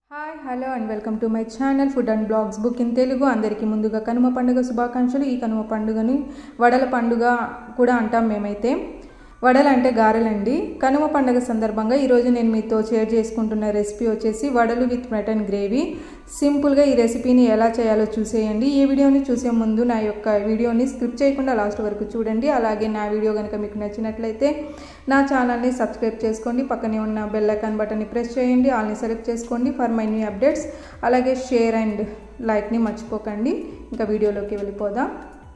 hi hello and welcome to my channel food and vlogs book in Telugu అందరికీ ముందుగా కనుమ పండుగ శుభాకాంక్షలు ఈ కనుమ పండుగని వడల పండుగ కూడా అంటాం మేమైతే వడలు అంటే గారెలండి కనుమ పండుగ సందర్భంగా ఈరోజు నేను మీతో షేర్ చేసుకుంటున్న రెసిపీ వచ్చేసి వడలు విత్ మటన్ గ్రేవీ సింపుల్గా ఈ రెసిపీని ఎలా చేయాలో చూసేయండి ఈ వీడియోని చూసే ముందు నా యొక్క వీడియోని స్కిప్ చేయకుండా లాస్ట్ వరకు చూడండి అలాగే నా వీడియో కనుక మీకు నచ్చినట్లయితే నా ఛానల్ని సబ్స్క్రైబ్ చేసుకోండి పక్కనే ఉన్న బెల్ ఐకాన్ బటన్ని ప్రెస్ చేయండి ఆల్ని సెలెక్ట్ చేసుకోండి ఫర్ మై న్యూ అప్డేట్స్ అలాగే షేర్ అండ్ లైక్ని మర్చిపోకండి ఇంకా వీడియోలోకి వెళ్ళిపోదాం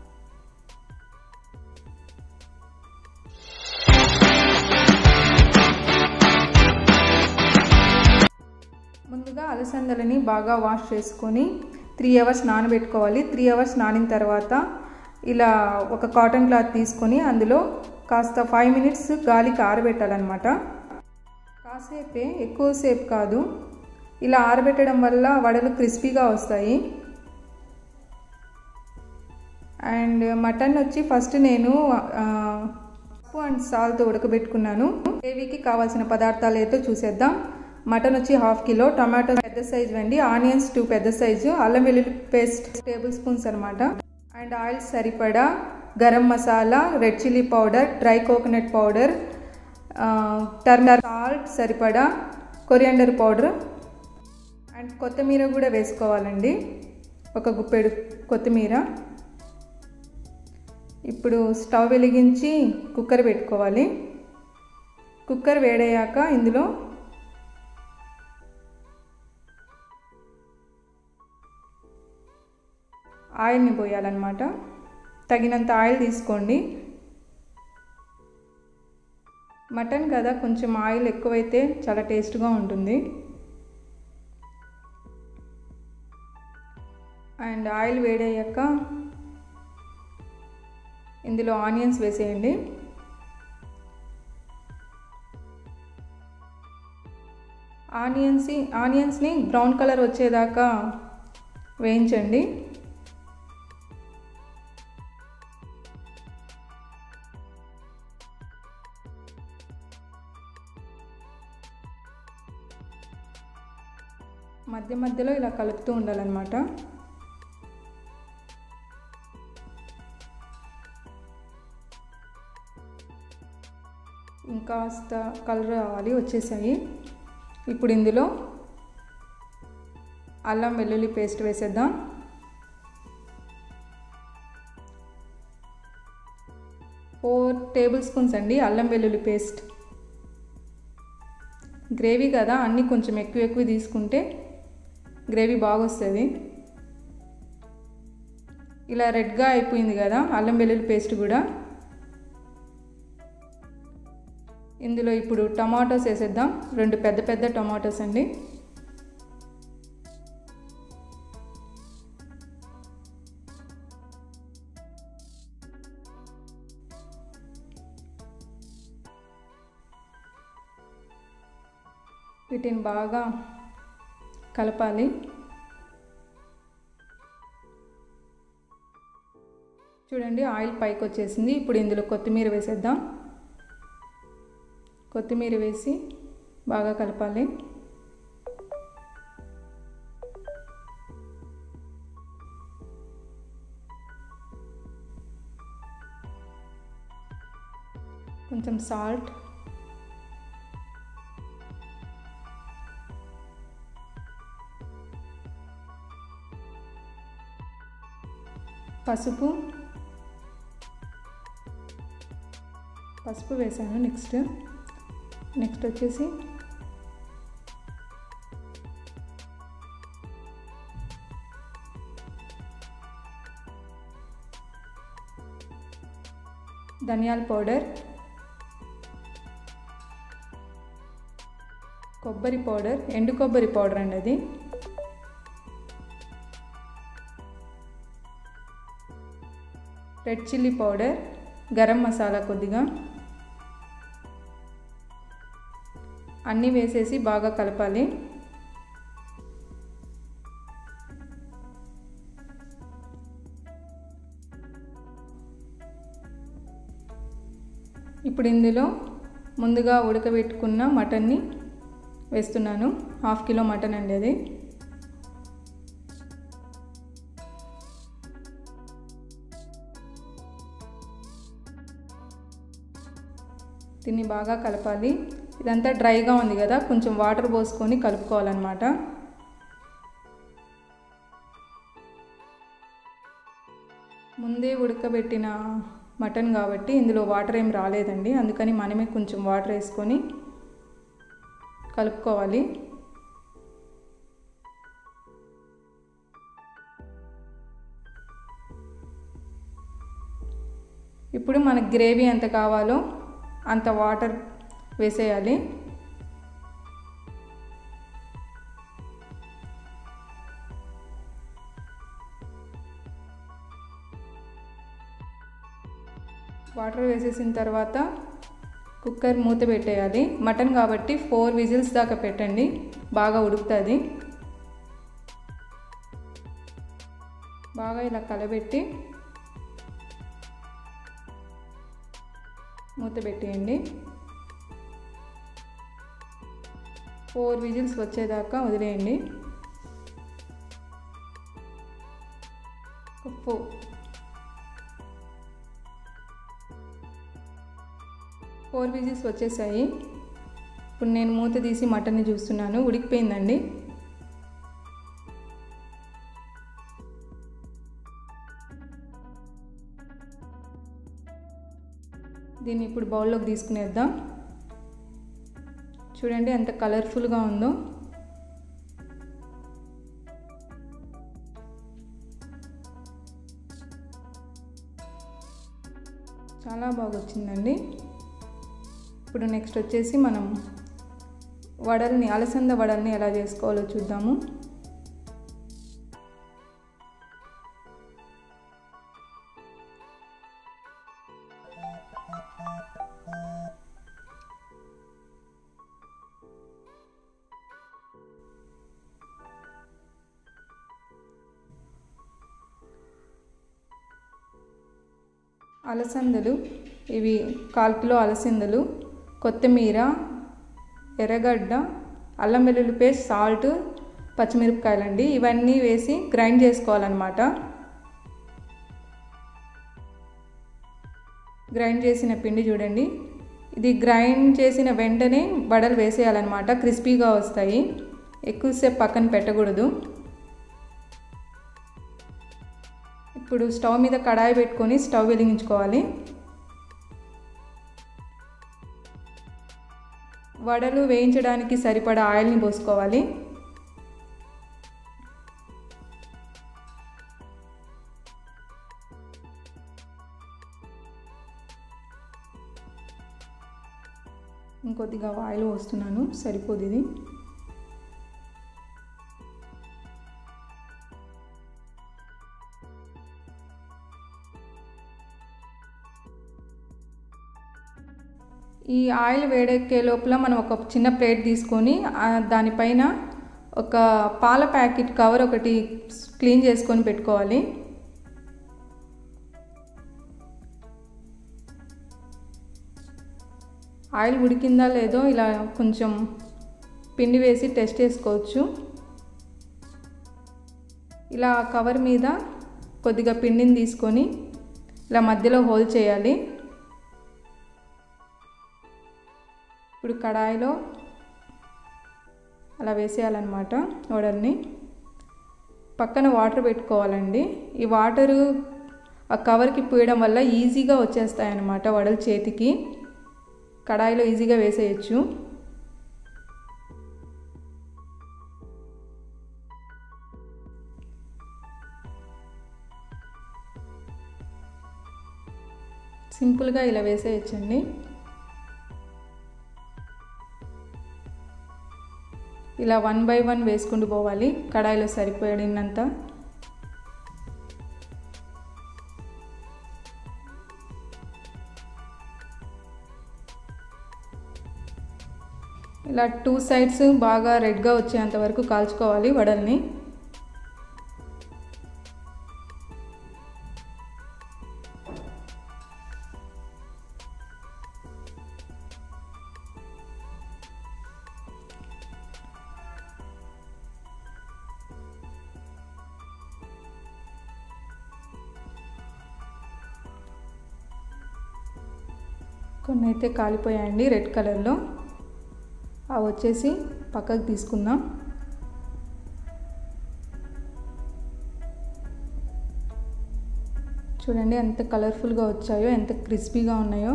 ముందుగా అలసందలని బాగా వాష్ చేసుకొని త్రీ అవర్స్ నానబెట్టుకోవాలి త్రీ అవర్స్ నానిన తర్వాత ఇలా ఒక కాటన్ క్లాత్ తీసుకొని అందులో కాస్త ఫైవ్ మినిట్స్ గాలికి ఆరబెట్టాలన్నమాట కాసేపే ఎక్కువసేపు కాదు ఇలా ఆరబెట్టడం వల్ల వడలు క్రిస్పీగా వస్తాయి అండ్ మటన్ వచ్చి ఫస్ట్ నేను పప్పు అండ్ సాల్ట్ ఉడకబెట్టుకున్నాను గ్రేవీకి కావాల్సిన పదార్థాలు ఏదో చూసేద్దాం మటన్ వచ్చి హాఫ్ కిలో టమాటో పెద్ద సైజు అండి ఆనియన్స్ టూ పెద్ద సైజు అల్లం వెల్లుల్లి పేస్ట్ టేబుల్ స్పూన్స్ అనమాట అండ్ ఆయిల్ సరిపడా garam masala red chilli powder dry coconut powder turmeric salt సరిపడా కొరియాండర్ పౌడర్ అండ్ కొత్తిమీర కూడా వేసుకోవాలండి ఒక గుప్పెడు కొత్తిమీర ఇప్పుడు స్టవ్ వెలిగించి కుక్కర్ పెట్టుకోవాలి కుక్కర్ వేడయ్యాక ఇందులో ఆయిల్ని పోయాలన్నమాట తగినంత ఆయిల్ తీసుకోండి మటన్ కదా కొంచెం ఆయిల్ ఎక్కువైతే చాలా టేస్ట్గా ఉంటుంది అండ్ ఆయిల్ వేడయ్యాక ఇందులో ఆనియన్స్ వేసేయండి ఆనియన్స్ ఆనియన్స్ని బ్రౌన్ కలర్ వచ్చేదాకా వేయించండి మధ్య మధ్యలో ఇలా కలుపుతూ ఉండాలన్నమాట ఇంకాస్త కలర్ రావాలి వచ్చేసాయి ఇప్పుడు ఇందులో అల్లం వెల్లుల్లి పేస్ట్ వేసేద్దాం ఫోర్ టేబుల్ స్పూన్స్ అండి అల్లం వెల్లుల్లి పేస్ట్ గ్రేవీ కదా అన్నీ కొంచెం ఎక్కువ ఎక్కువ తీసుకుంటే గ్రేవీ బాగా వస్తుంది ఇలా రెడ్గా అయిపోయింది కదా అల్లం వెల్లుల్లి పేస్ట్ కూడా ఇందులో ఇప్పుడు టమాటోస్ వేసేద్దాం రెండు పెద్ద పెద్ద టమాటోస్ అండి వీటిని బాగా కలపాలి చూడండి ఆయిల్ పైకి వచ్చేసింది ఇప్పుడు ఇందులో కొత్తిమీర వేసేద్దాం కొత్తిమీర వేసి బాగా కలపాలి కొంచెం సాల్ట్ పసుపు పసుపు వేసాను నెక్స్ట్ నెక్స్ట్ వచ్చేసి ధనియాల పౌడర్ కొబ్బరి పౌడర్ ఎండు కొబ్బరి పౌడర్ అండి అది red chilli powder garam masala కొద్దిగా అన్నీ వేసేసి బాగా కలపాలి ఇప్పుడు ఇందులో ముందుగా ఉడకబెట్టుకున్న మటన్ని వేస్తున్నాను హాఫ్ కిలో మటన్ అండి అది దీన్ని బాగా కలపాలి ఇదంతా డ్రైగా ఉంది కదా కొంచెం వాటర్ పోసుకొని కలుపుకోవాలన్నమాట ముందే ఉడకబెట్టిన మటన్ కాబట్టి ఇందులో వాటర్ ఏం రాలేదండి అందుకని మనమే కొంచెం వాటర్ వేసుకొని కలుపుకోవాలి ఇప్పుడు మనకు గ్రేవీ ఎంత కావాలో అంత వాటర్ వేసేయాలి వాటర్ వేసేసిన తర్వాత కుక్కర్ మూత పెట్టేయాలి మటన్ కాబట్టి ఫోర్ విజిల్స్ దాకా పెట్టండి బాగా ఉడుకుతుంది బాగా ఇలా కలబెట్టి మూత పెట్టేయండి ఫోర్ విజిల్స్ వచ్చేదాకా వదిలేయండి ఫో ఫోర్ విజిల్స్ వచ్చేసాయి ఇప్పుడు నేను మూత తీసి మటన్ని చూస్తున్నాను ఉడికిపోయిందండి దీన్ని ఇప్పుడు బౌల్లోకి తీసుకునేద్దాం చూడండి ఎంత కలర్ఫుల్గా ఉందో చాలా బాగా వచ్చిందండి ఇప్పుడు నెక్స్ట్ వచ్చేసి మనం వడల్ని అలసంద వడల్ని ఎలా చేసుకోవాలో చూద్దాము అలసందలు ఇవి కాల్ కిలో అలసందలు కొత్తిమీర ఎర్రగడ్డ అల్లం వెల్లుల్లి పేస్ట్ సాల్ట్ పచ్చిమిరపకాయలండి ఇవన్నీ వేసి గ్రైండ్ చేసుకోవాలన్నమాట గ్రైండ్ చేసిన పిండి చూడండి ఇది గ్రైండ్ చేసిన వెంటనే వడలు వేసేయాలన్నమాట క్రిస్పీగా వస్తాయి ఎక్కువసేపు పక్కన పెట్టకూడదు ఇప్పుడు స్టవ్ మీద కడాయి పెట్టుకొని స్టవ్ వెలిగించుకోవాలి వడలు వేయించడానికి సరిపడా ఆయిల్ని పోసుకోవాలి ఇంకొద్దిగా ఆయిల్ పోస్తున్నాను సరిపోదు ఇది ఈ ఆయిల్ వేడెక్కే లోపల మనం ఒక చిన్న ప్లేట్ తీసుకొని దానిపైన ఒక పాల ప్యాకెట్ కవర్ ఒకటి క్లీన్ చేసుకొని పెట్టుకోవాలి ఆయిల్ ఉడికిందా లేదో ఇలా కొంచెం పిండి వేసి టెస్ట్ చేసుకోవచ్చు ఇలా కవర్ మీద కొద్దిగా పిండిని తీసుకొని ఇలా మధ్యలో హోల్ చేయాలి ఇప్పుడు కడాయిలో అలా వేసేయాలన్నమాట వడల్ని పక్కన వాటర్ పెట్టుకోవాలండి ఈ వాటరు ఆ కవర్కి పోయడం వల్ల ఈజీగా వచ్చేస్తాయి అన్నమాట వడలు చేతికి కడాయిలో ఈజీగా వేసేయచ్చు సింపుల్గా ఇలా వేసేయచ్చండి ఇలా వన్ బై వన్ వేసుకుంటూ పోవాలి కడాయిలో సరిపోయినంత ఇలా టూ సైడ్స్ బాగా రెడ్గా వచ్చేంత వరకు కాల్చుకోవాలి వడల్ని కొన్ని అయితే కాలిపోయాయండి రెడ్ కలర్లో అవి వచ్చేసి పక్కకు తీసుకుందాం చూడండి ఎంత కలర్ఫుల్గా వచ్చాయో ఎంత క్రిస్పీగా ఉన్నాయో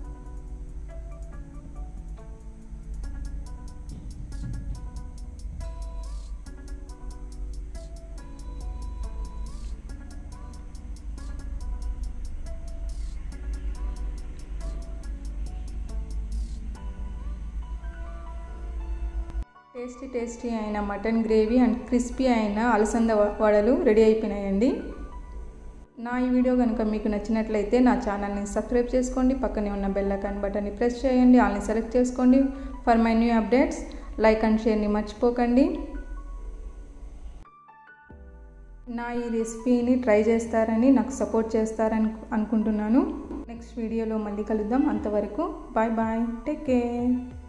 టేస్టీ టేస్టీ అయిన మటన్ గ్రేవీ అండ్ క్రిస్పీ అయిన అలసంద వడలు రెడీ అయిపోయినాయండి నా ఈ వీడియో కనుక మీకు నచ్చినట్లయితే నా ఛానల్ని సబ్స్క్రైబ్ చేసుకోండి పక్కనే ఉన్న బెల్ ఐకాన్ బటన్ని ప్రెస్ చేయండి ఆల్ని సెలెక్ట్ చేసుకోండి for my new updates like and షేర్ని మర్చిపోకండి నా ఈ రెసిపీని ట్రై చేస్తారని నాకు సపోర్ట్ చేస్తారని అనుకుంటున్నాను నెక్స్ట్ వీడియోలో మళ్ళీ కలుద్దాం అంతవరకు బాయ్ బాయ్ టేక్ కేర్